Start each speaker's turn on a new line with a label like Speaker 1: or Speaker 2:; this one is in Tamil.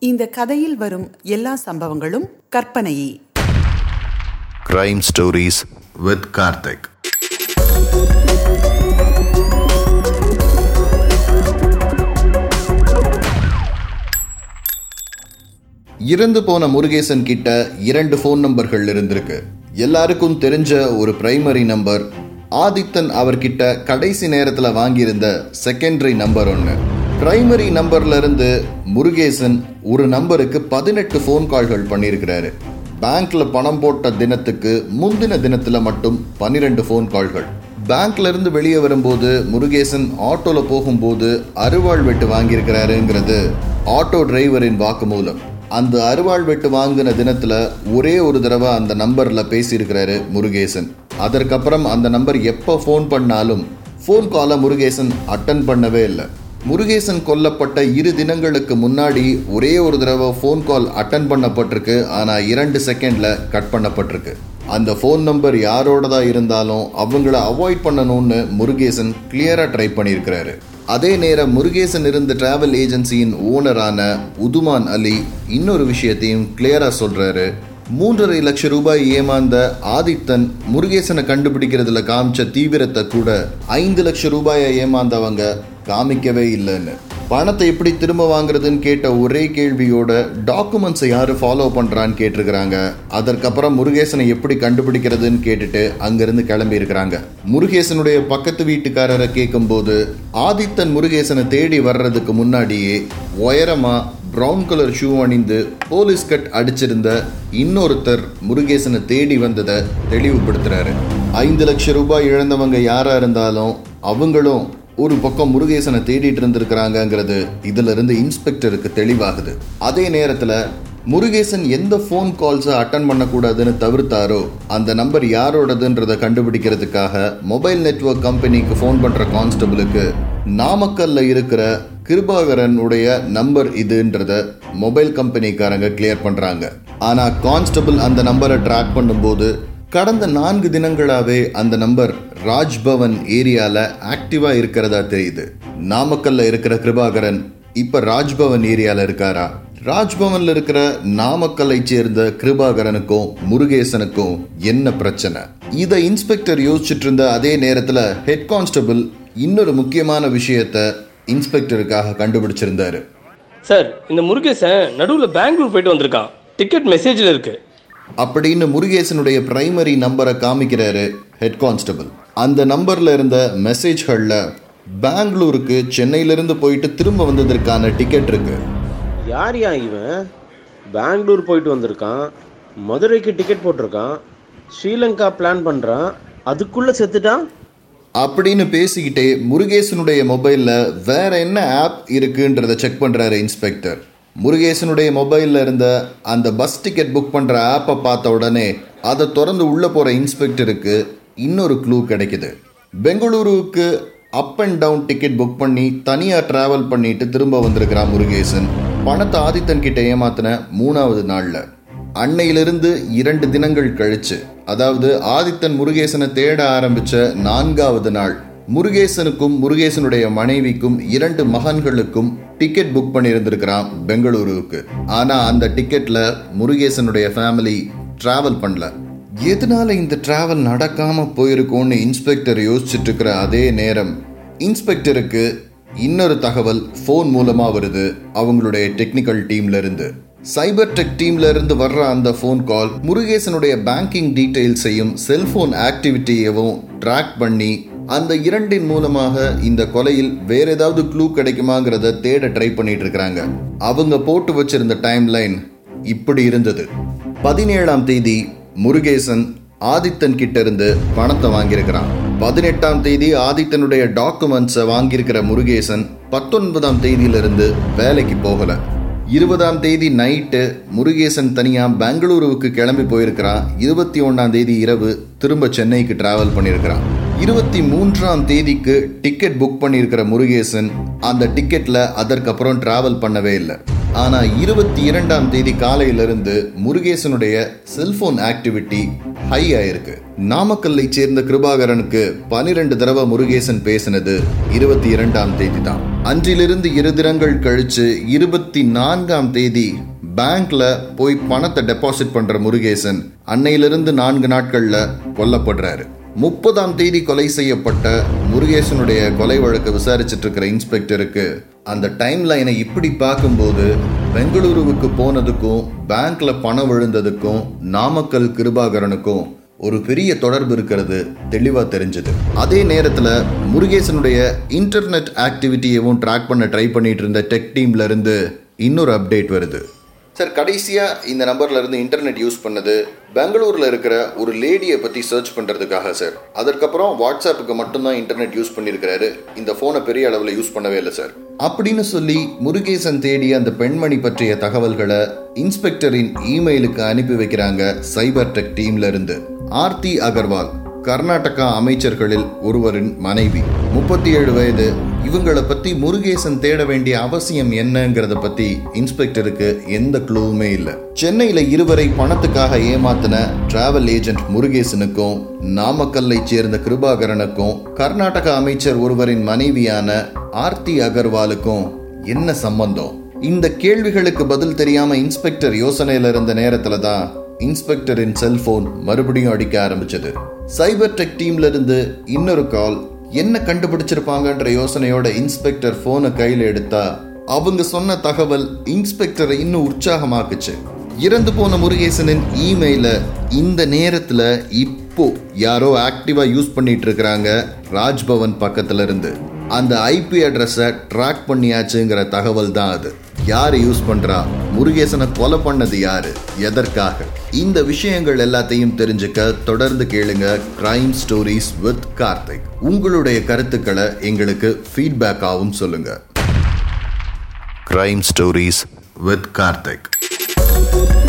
Speaker 1: இந்த கதையில் வரும் எல்லா சம்பவங்களும் கற்பனையே
Speaker 2: Crime Stories with Karthik. இறந்து போன முருகேசன் கிட்ட இரண்டு ஃபோன் நம்பர்கள் இருந்திருக்கு எல்லாருக்கும் தெரிஞ்ச ஒரு பிரைமரி நம்பர் ஆதித்தன் அவர்கிட்ட கடைசி நேரத்துல வாங்கியிருந்த செகண்டரி நம்பர் ஒன்று பிரைமரி நம்பர்ல இருந்து முருகேசன் ஒரு நம்பருக்கு பதினெட்டு ஃபோன் கால்கள் பண்ணியிருக்கிறாரு பேங்க்ல பணம் போட்ட தினத்துக்கு முந்தின தினத்துல மட்டும் பன்னிரெண்டு ஃபோன் கால்கள் பேங்க்ல இருந்து வெளியே வரும்போது முருகேசன் ஆட்டோல போகும்போது அருவாள் வெட்டு வாங்கியிருக்கிறாருங்கிறது ஆட்டோ டிரைவரின் வாக்குமூலம் அந்த அருவாள் வெட்டு வாங்கின தினத்துல ஒரே ஒரு தடவை அந்த நம்பர்ல பேசியிருக்கிறாரு முருகேசன் அதற்கப்புறம் அந்த நம்பர் எப்போ ஃபோன் பண்ணாலும் ஃபோன் காலை முருகேசன் அட்டன் பண்ணவே இல்லை முருகேசன் கொல்லப்பட்ட இரு தினங்களுக்கு முன்னாடி ஒரே ஒரு தடவை ஃபோன் கால் அட்டன் பண்ணப்பட்டிருக்கு ஆனால் இரண்டு செகண்ட்ல கட் பண்ணப்பட்டிருக்கு அந்த ஃபோன் நம்பர் யாரோடதா இருந்தாலும் அவங்கள அவாய்ட் பண்ணணும்னு முருகேசன் கிளியரா ட்ரை பண்ணியிருக்கிறாரு அதே நேரம் முருகேசன் இருந்த டிராவல் ஏஜென்சியின் ஓனரான உதுமான் அலி இன்னொரு விஷயத்தையும் கிளியரா சொல்றாரு மூன்றரை லட்சம் ரூபாய் ஏமாந்த ஆதித்தன் முருகேசனை கண்டுபிடிக்கிறதுல காமிச்ச தீவிரத்தை கூட ஐந்து லட்சம் ரூபாயை ஏமாந்தவங்க காமிக்கவே இல்லைன்னு பணத்தை எப்படி திரும்ப வாங்குறதுன்னு கேட்ட ஒரே கேள்வியோட டாக்குமெண்ட்ஸை யாரு ஃபாலோ பண்றான்னு கேட்டிருக்கிறாங்க அதற்கப்புறம் முருகேசனை எப்படி கண்டுபிடிக்கிறதுன்னு கேட்டுட்டு அங்கிருந்து கிளம்பி இருக்கிறாங்க முருகேசனுடைய பக்கத்து வீட்டுக்காரரை கேட்கும்போது ஆதித்தன் முருகேசனை தேடி வர்றதுக்கு முன்னாடியே உயரமா பிரவுன் கலர் ஷூ அணிந்து போலீஸ் கட் அடிச்சிருந்த இன்னொருத்தர் முருகேசனை தேடி வந்ததை தெளிவுபடுத்துறாரு ஐந்து லட்சம் ரூபாய் இழந்தவங்க யாரா இருந்தாலும் அவங்களும் ஒரு பக்கம் முருகேசனை தேடிட்டு இருந்திருக்கிறாங்கங்கிறது இதுல இருந்து இன்ஸ்பெக்டருக்கு தெளிவாகுது அதே நேரத்துல முருகேசன் எந்த ஃபோன் கால்ஸை அட்டன் பண்ணக்கூடாதுன்னு தவிர்த்தாரோ அந்த நம்பர் யாரோடதுன்றதை கண்டுபிடிக்கிறதுக்காக மொபைல் நெட்வொர்க் கம்பெனிக்கு ஃபோன் பண்ற கான்ஸ்டபிளுக்கு நாமக்கல்ல இருக்கிற கிருபாகரன் உடைய நம்பர் இதுன்றத மொபைல் கம்பெனிக்காரங்க கிளியர் பண்றாங்க ஆனா கான்ஸ்டபிள் அந்த நம்பரை ட்ராக் பண்ணும்போது கடந்த நான்கு தினங்களாவே அந்த நம்பர் ராஜ்பவன் ஏரியால ஆக்டிவா இருக்கிறதா தெரியுது நாமக்கல்ல இருக்கிற கிருபாகரன் இப்ப ராஜ்பவன் ஏரியால இருக்காரா ராஜ்பவன்ல இருக்கிற நாமக்கல்லை சேர்ந்த கிருபாகரனுக்கும் முருகேசனுக்கும் என்ன பிரச்சனை இதை இன்ஸ்பெக்டர் யோசிச்சுட்டு இருந்த அதே நேரத்துல ஹெட் கான்ஸ்டபிள் இன்னொரு முக்கியமான விஷயத்த இன்ஸ்பெக்டருக்காக கண்டுபிடிச்சிருந்தாரு
Speaker 3: சார் இந்த முருகேசன் நடுவில் பெங்களூர் போயிட்டு வந்திருக்கான் டிக்கெட் மெசேஜில் இருக்கு
Speaker 2: அப்படின்னு முருகேசனுடைய பிரைமரி நம்பரை காமிக்கிறாரு ஹெட் கான்ஸ்டபிள் அந்த நம்பர்ல இருந்த மெசேஜ்களில் பெங்களூருக்கு சென்னையிலிருந்து போயிட்டு திரும்ப வந்ததற்கான டிக்கெட் இருக்கு
Speaker 4: யார் யா இவன் பெங்களூர் போயிட்டு வந்திருக்கான் மதுரைக்கு டிக்கெட் போட்டிருக்கான் ஸ்ரீலங்கா பிளான் பண்ணுறான் அதுக்குள்ளே செத்துட்டான்
Speaker 2: அப்படின்னு பேசிக்கிட்டே முருகேசனுடைய மொபைலில் வேற என்ன ஆப் இருக்குன்றத செக் பண்ணுறாரு இன்ஸ்பெக்டர் முருகேசனுடைய மொபைலில் இருந்த அந்த பஸ் டிக்கெட் புக் பண்ணுற ஆப்பை பார்த்த உடனே அதை திறந்து உள்ளே போகிற இன்ஸ்பெக்டருக்கு இன்னொரு க்ளூ கிடைக்குது பெங்களூருவுக்கு up and down ticket book பண்ணி தனியாக ட்ராவல் பண்ணிட்டு திரும்ப வந்திருக்கிறான் முருகேசன் பணத்தை ஆதித்தன் கிட்ட ஏமாத்தின மூணாவது நாளில் அன்னையிலிருந்து இரண்டு தினங்கள் கழிச்சு அதாவது ஆதித்தன் முருகேசனை தேட ஆரம்பிச்ச நான்காவது நாள் முருகேசனுக்கும் முருகேசனுடைய மனைவிக்கும் இரண்டு மகன்களுக்கும் டிக்கெட் புக் பண்ணியிருந்திருக்கிறான் பெங்களூருவுக்கு ஆனா அந்த டிக்கெட்ல முருகேசனுடைய ஃபேமிலி டிராவல் பண்ணல எதனால இந்த டிராவல் நடக்காம போயிருக்கும்னு இன்ஸ்பெக்டர் யோசிச்சுட்டு இருக்கிற அதே நேரம் இன்ஸ்பெக்டருக்கு இன்னொரு தகவல் ஃபோன் மூலமா வருது அவங்களுடைய டெக்னிக்கல் டீம்ல இருந்து சைபர் டெக் டீம்ல இருந்து வர்ற அந்த ஃபோன் கால் முருகேசனுடைய பேங்கிங் டீடைல்ஸையும் செல்போன் ஆக்டிவிட்டியவும் ட்ராக் பண்ணி அந்த இரண்டின் மூலமாக இந்த கொலையில் வேற ஏதாவது க்ளூ கிடைக்குமாங்கிறத தேட ட்ரை பண்ணிட்டு இருக்கிறாங்க அவங்க போட்டு வச்சிருந்த டைம் லைன் இப்படி இருந்தது பதினேழாம் தேதி முருகேசன் ஆதித்தன் கிட்ட இருந்து பணத்தை வாங்கியிருக்கிறான் பதினெட்டாம் தேதி ஆதித்தனுடைய டாக்குமெண்ட்ஸை வாங்கியிருக்கிற முருகேசன் பத்தொன்பதாம் தேதியிலிருந்து வேலைக்கு போகல இருபதாம் தேதி நைட்டு முருகேசன் தனியா பெங்களூருவுக்கு கிளம்பி போயிருக்கிறான் இருபத்தி ஒன்னாம் தேதி இரவு திரும்ப சென்னைக்கு டிராவல் பண்ணியிருக்கிறான் இருபத்தி மூன்றாம் தேதிக்கு டிக்கெட் புக் பண்ணியிருக்கிற முருகேசன் அந்த டிக்கெட்ல அதற்கப்புறம் டிராவல் பண்ணவே இல்லை ஆனா இருபத்தி இரண்டாம் தேதி காலையிலிருந்து முருகேசனுடைய செல்போன் ஆக்டிவிட்டி ஹை ஆயிருக்கு நாமக்கல்லை சேர்ந்த கிருபாகரனுக்கு பனிரெண்டு தடவை முருகேசன் பேசினது இருபத்தி இரண்டாம் தேதி தான் அன்றிலிருந்து இரு தினங்கள் கழிச்சு இருபத்தி நான்காம் தேதி பேங்க்ல போய் பணத்தை டெபாசிட் பண்ற முருகேசன் அன்னையிலிருந்து நான்கு நாட்கள்ல கொல்லப்படுறாரு முப்பதாம் தேதி கொலை செய்யப்பட்ட முருகேசனுடைய கொலை வழக்கு விசாரிச்சுட்டு இருக்கிற இன்ஸ்பெக்டருக்கு அந்த டைம் லைனை இப்படி பார்க்கும்போது பெங்களூருவுக்கு போனதுக்கும் பேங்க்ல பணம் விழுந்ததுக்கும் நாமக்கல் கிருபாகரனுக்கும் ஒரு பெரிய தொடர்பு இருக்கிறது தெளிவா தெரிஞ்சது அதே நேரத்துல முருகேசனுடைய இன்டர்நெட் ஆக்டிவிட்டியவும் ட்ராக் பண்ண ட்ரை பண்ணிட்டு இருந்த டெக் டீம்ல இருந்து இன்னொரு அப்டேட் வருது சார் கடைசியாக இந்த நம்பர்ல இருந்து இன்டர்நெட் யூஸ் பண்ணது பெங்களூரில் இருக்கிற ஒரு லேடியை பற்றி சர்ச் பண்ணுறதுக்காக சார் அதற்கப்புறம் வாட்ஸ்அப்புக்கு மட்டும்தான் இன்டர்நெட் யூஸ் பண்ணியிருக்கிறாரு இந்த ஃபோனை பெரிய அளவில் யூஸ் பண்ணவே இல்லை சார் அப்படின்னு சொல்லி முருகேசன் தேடிய அந்த பெண்மணி பற்றிய தகவல்களை இன்ஸ்பெக்டரின் இமெயிலுக்கு அனுப்பி வைக்கிறாங்க சைபர் டெக் டீம்ல இருந்து ஆர்த்தி அகர்வால் கர்நாடகா அமைச்சர்களில் ஒருவரின் மனைவி முப்பத்தி ஏழு வயது இவங்களை பத்தி முருகேசன் தேட வேண்டிய அவசியம் என்னங்கிறத பத்தி இன்ஸ்பெக்டருக்கு எந்த க்ளூவுமே இல்லை சென்னையில இருவரை பணத்துக்காக ஏமாத்தின டிராவல் ஏஜென்ட் முருகேசனுக்கும் நாமக்கல்லை சேர்ந்த கிருபாகரனுக்கும் கர்நாடக அமைச்சர் ஒருவரின் மனைவியான ஆர்த்தி அகர்வாலுக்கும் என்ன சம்பந்தம் இந்த கேள்விகளுக்கு பதில் தெரியாம இன்ஸ்பெக்டர் யோசனையில இருந்த நேரத்துல தான் இன்ஸ்பெக்டரின் செல்போன் மறுபடியும் அடிக்க ஆரம்பிச்சது சைபர் டெக் டீம்ல இருந்து இன்னொரு கால் என்ன கண்டுபிடிச்சிருப்பாங்கன்ற யோசனையோட இன்ஸ்பெக்டர் போனை கையில எடுத்தா அவங்க சொன்ன தகவல் இன்ஸ்பெக்டரை இன்னும் உற்சாகமாக்குச்சு இறந்து போன முருகேசனின் இமெயில இந்த நேரத்துல இப்போ யாரோ ஆக்டிவா யூஸ் பண்ணிட்டு இருக்கிறாங்க ராஜ்பவன் பக்கத்துல இருந்து அந்த ஐபி அட்ரஸை ட்ராக் பண்ணியாச்சுங்கிற தகவல் தான் அது யாரு யூஸ் பண்றா முருகேசனை கொலை பண்ணது யாரு எதற்காக இந்த விஷயங்கள் எல்லாத்தையும் தெரிஞ்சுக்க தொடர்ந்து கேளுங்க கிரைம் ஸ்டோரிஸ் வித் கார்த்திக் உங்களுடைய கருத்துக்களை எங்களுக்கு ஃபீட்பேக்காகவும் சொல்லுங்க கிரைம் ஸ்டோரிஸ் வித் கார்த்திக்